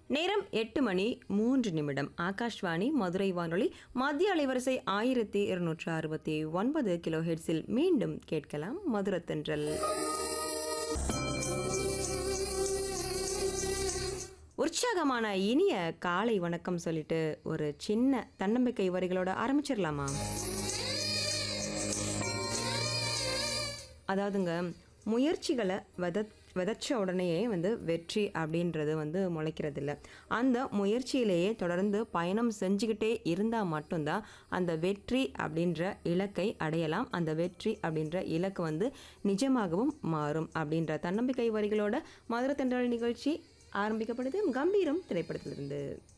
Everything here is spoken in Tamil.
நேரம் எட்டு மணி மூன்று நிமிடம் ஆகாஷ்வாணி மதுரை வானொலி மத்திய அலைவரிசை ஆயிரத்தி இருநூற்று அறுபத்தி ஒன்பது கிலோ ஹெட்ஸில் மீண்டும் கேட்கலாம் மதுரத்தென்றல் உற்சாகமான இனிய காலை வணக்கம் சொல்லிட்டு ஒரு சின்ன தன்னம்பிக்கை வரிகளோட ஆரம்பிச்சிடலாமா அதாவதுங்க முயற்சிகளை வித விதைச்ச உடனேயே வந்து வெற்றி அப்படின்றது வந்து முளைக்கிறதில்ல அந்த முயற்சியிலேயே தொடர்ந்து பயணம் செஞ்சுக்கிட்டே இருந்தால் மட்டும்தான் அந்த வெற்றி அப்படின்ற இலக்கை அடையலாம் அந்த வெற்றி அப்படின்ற இலக்கு வந்து நிஜமாகவும் மாறும் அப்படின்ற தன்னம்பிக்கை வரிகளோட மதுரை தென்றல் நிகழ்ச்சி ஆரம்பிக்கப்படுது கம்பீரம் திரைப்படத்திலிருந்து